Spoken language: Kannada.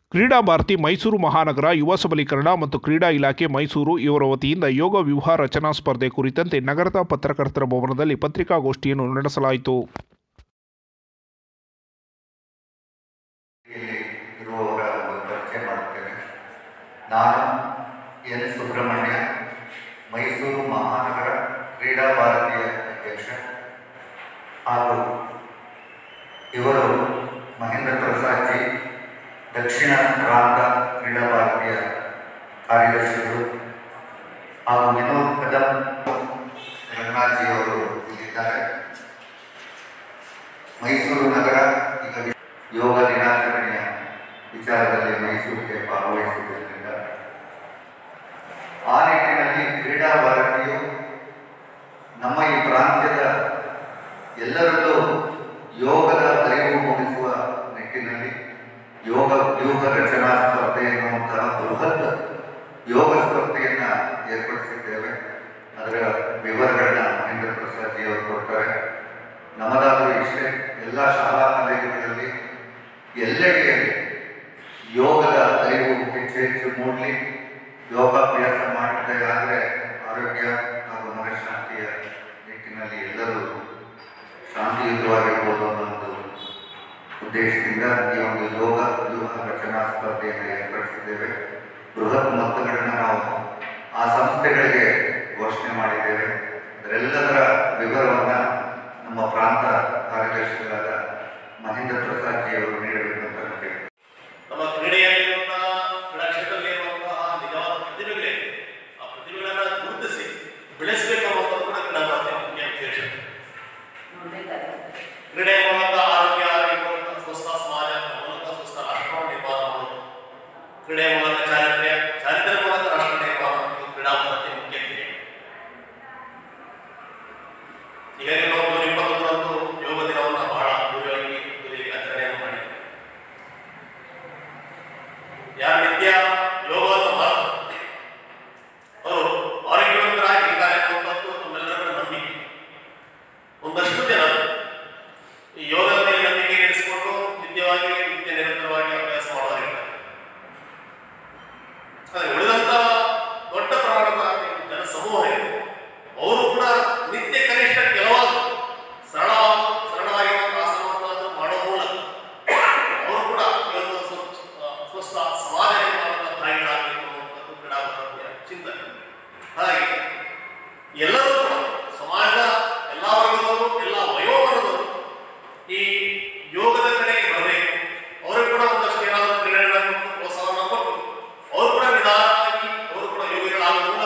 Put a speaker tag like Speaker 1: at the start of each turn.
Speaker 1: ಕ್ರೀಡಾ ಭಾರತಿ ಮೈಸೂರು ಮಹಾನಗರ ಯುವ ಸಬಲೀಕರಣ ಮತ್ತು ಕ್ರೀಡಾ ಇಲಾಖೆ ಮೈಸೂರು ಇವರ ವತಿಯಿಂದ ಯೋಗ ವ್ಯೂಹ ರಚನಾ ಸ್ಪರ್ಧೆ ಕುರಿತಂತೆ ನಗರದ ಪತ್ರಕರ್ತರ ಭವನದಲ್ಲಿ ಪತ್ರಿಕಾಗೋಷ್ಠಿಯನ್ನು ನಡೆಸಲಾಯಿತು
Speaker 2: ಇಲ್ಲಿ ಇರುವವರ ಒಂದು ಪರಿಚಯ ಮಾಡುತ್ತೇನೆ ನಾನು ಎನ್ ಸುಬ್ರಹ್ಮಣ್ಯ ಮೈಸೂರು ಮಹಾನಗರ ಕ್ರೀಡಾ ಭಾರತೀಯ ಅಧ್ಯಕ್ಷ ಹಾಗೂ ಇವರು ಮಹೇಂದ್ರ ಪ್ರಸಾದ್ ಜಿ ದಕ್ಷಿಣ ಪ್ರಾಂತ ಕ್ರೀಡಾ ಭಾರತೀಯ ಕಾರ್ಯದರ್ಶಿಗಳು ಹಾಗೂ ವಿನೋದ್ ಕದಂ ರಂಗನಾಥ್ ಜಿ ಅವರು ಇಲ್ಲಿದ್ದಾರೆ ಮೈಸೂರು ನಗರ ಈಗ ವಿ- ಯೋಗ ದಿನಾಚರಣೆಯ ವಿಚಾರದಲ್ಲಿ ಮೈಸೂರಿಗೆ ಭಾಗವಹಿಸುವುದರಿಂದ ಆ ನಿಟ್ಟಿನಲ್ಲಿ ಕ್ರೀಡಾ ಭಾರತಿಯು ನಮ್ಮ ಈ ಪ್ರಾಂತ್ಯದ ಎಲ್ಲರಲ್ಲೂ ಯೋಗದ ಅರಿವು ಮೂಡಿಸುವ ನಿಟ್ಟಿನಲ್ಲಿ ಯೋಗ ವ್ಯೂಹ ರಚನಾ ಸ್ಪರ್ಧೆ ಎನ್ನುವಂತಹ ಬೃಹತ್ ಯೋಗ ಸ್ಪರ್ಧೆಯನ್ನ ಏರ್ಪಡಿಸಿದ್ದೇವೆ ಅದರ ವಿವರಗಳನ್ನ ಮಹೇಂದ್ರ ಪ್ರಸಾದ್ ಜಿ ಅವರು ಕೊಡ್ತಾರೆ ನಮ್ಮದಾದರೂ ಇಷ್ಟೇ ಎಲ್ಲ ಶಾಲಾ ಕಾಲೇಜುಗಳಲ್ಲಿ ಎಲ್ಲೆಡೆಯಲ್ಲಿ ಯೋಗದ ಅರಿವು ಹೆಚ್ಚು ಹೆಚ್ಚು ಮೂಡಲಿ ಯೋಗಾಭ್ಯಾಸ ಮಾಡಿದ್ರೆ ಆದರೆ ಆರೋಗ್ಯ ಹಾಗೂ ಮನಃಶಾಂತಿಯ ನಿಟ್ಟಿನಲ್ಲಿ ಎಲ್ಲರೂ ಶಾಂತಿಯುತವಾಗಿರ್ಬೋದು ಅನ್ನೋ ಒಂದು ಉದ್ದೇಶದಿಂದ ಈ ಒಂದು ಯೋಗ ವ್ಯೂಹ ರಚನಾ ಸ್ಪರ್ಧೆಯನ್ನು ಏರ್ಪಡಿಸಿದ್ದೇವೆ ಬೃಹತ್ ಮೊತ್ತಗಳನ್ನ ನಾವು ಆ ಸಂಸ್ಥೆಗಳಿಗೆ ಘೋಷಣೆ ಮಾಡಿದ್ದೇವೆ ಅದರೆಲ್ಲದರ ವಿವರವನ್ನ ನಮ್ಮ ಪ್ರಾಂತ ಕಾರ್ಯದರ್ಶಿಗಳಾದ ಮಹೇಂದ್ರ ಪ್ರಸಾದ್ ಜಿ ಅವರು ನೀಡಬೇಕು ಅಂತ ನಾನು ಕೇಳ್ತೇನೆ.
Speaker 3: ನಮ್ಮ ಕ್ರೀಡೆಯಲ್ಲಿರುವಂತಹ ಕ್ರೀಡಾ ಕ್ಷೇತ್ರದಲ್ಲಿರುವಂತಹ ನಿಜವಾದ ಪ್ರತಿಭೆಗಳೇ ಆ ಪ್ರತಿಭೆಗಳನ್ನ ಗುರುತಿಸಿ ಬೆಳೆಸಬೇಕು ಅನ್ನೋದು ಕೂಡ ಕ್ರೀಡಾ ಭಾರತೀಯ ಮುಖ್ಯ ಉದ್ದೇಶ ಕ್ರೀಡೆ ಮೂಲಕ ಆರೋಗ್ಯ ಆರೋಗ್ಯ ಮೂಲಕ ಸ್ವಸ್ಥ ಸಮಾಜ ಮೂಲಕ ಸ್ವಸ್ಥ ರಾಷ್ಟ್ರವನ್ನು ನಿರ್ಮಾಣ ಮಾಡೋದು ಕ್ರೀಡೆ ಮೂಲಕ ಚಾರಿತ್ರ್ಯ ಚಾರಿತ್ರ್ಯ ಮೂಲಕ ರಾಷ್ಟ್ರ ನಿರ್ಮಾಣ ಇದು ಕ್ರೀಡಾ ಭಾರತೀಯ ಮುಖ್ಯ ಧ್ಯೇಯ ಹೀಗಾಗಿ ನಾವು ಜೂನ್ ಇಪ್ಪತ್ತೊಂದರಂದು ಯೋಗ ದಿನವನ್ನು ಬಹಳ ಅದ್ದೂರಿಯಾಗಿ ಅದ್ದೂರಿಯಾಗಿ ಆಚರಣೆಯನ್ನು ಮಾಡಿದ್ದೇವೆ ಯಾರು ನಿತ್ಯ ಯೋಗವನ್ನು ಮಾಡ್ತಾರೆ ಅವರು ಆರೋಗ್ಯವಂತರಾಗಿರ್ತಾರೆ ಅನ್ನುವಂಥದ್ದು ನಮ್ಮೆಲ್ಲರ ನಂಬಿಕೆ ಒಂದಷ್ಟು ಜನ ಈ ಯೋಗದ ಮೇಲೆ ನಂಬಿಕೆ ಇರಿಸಿಕೊಂಡು ನಿತ್ಯವಾಗಿ ನಿತ್ಯ ನಿರಂತರವಾಗಿ ಅಭ್ಯಾಸ ಮಾಡೋರಿರ್ತಾರೆ ಆದರೆ ಉಳಿದಂತ ದೊಡ್ಡ ಪ್ರಮಾಣದ ಜನ ಸಮೂಹ ಇದೆ ಅವರು ಕೂಡ ನಿತ್ಯ ಕನಿಷ್ಠ ಕೆಲವಾರು ಸರಳ ಸರಳವಾಗಿರುವಂತಹ ಆಸನವನ್ನು ಮಾಡೋ ಮೂಲಕ ಅವರು ಕೂಡ ಈ ಒಂದು ಸ್ವ- ಆ, ಸ್ವಸ್ಥ ಸಮಾಜ ನಿರ್ಮಾಣದ ಭಾಗಿಗಳಾಗಬೇಕು ಅನ್ನುವಂಥದ್ದು ಕ್ರೀಡಾ ಭಾರತೀಯ ಚಿಂತನೆ ಹಾಗಾಗಿ ಎಲ್ಲರೂ ಕೂಡ ಸಮಾಜದ ಎಲ್ಲ ವರ್ಗದವರು ಎಲ್ಲ ವಯೋವರ್ಗದವರು ಈ ಯೋಗದ ಕಡೆಗೆ ಬರಬೇಕು ಅವರು ಕೂಡ ಒಂದಷ್ಟು ಏನಾದರೂ ಕ್ರೀಡೆಗಳನ್ನು ಕೊಟ್ಟು ಪ್ರೋತ್ಸಾಹವನ್ನು ಕೊಟ್ಟು ಅವರು ಕೂಡ ನಿಧಾನವಾಗಿ ಅವರು ಕೂಡ ಯೋಗಿಗಳಾಗಬೇಕು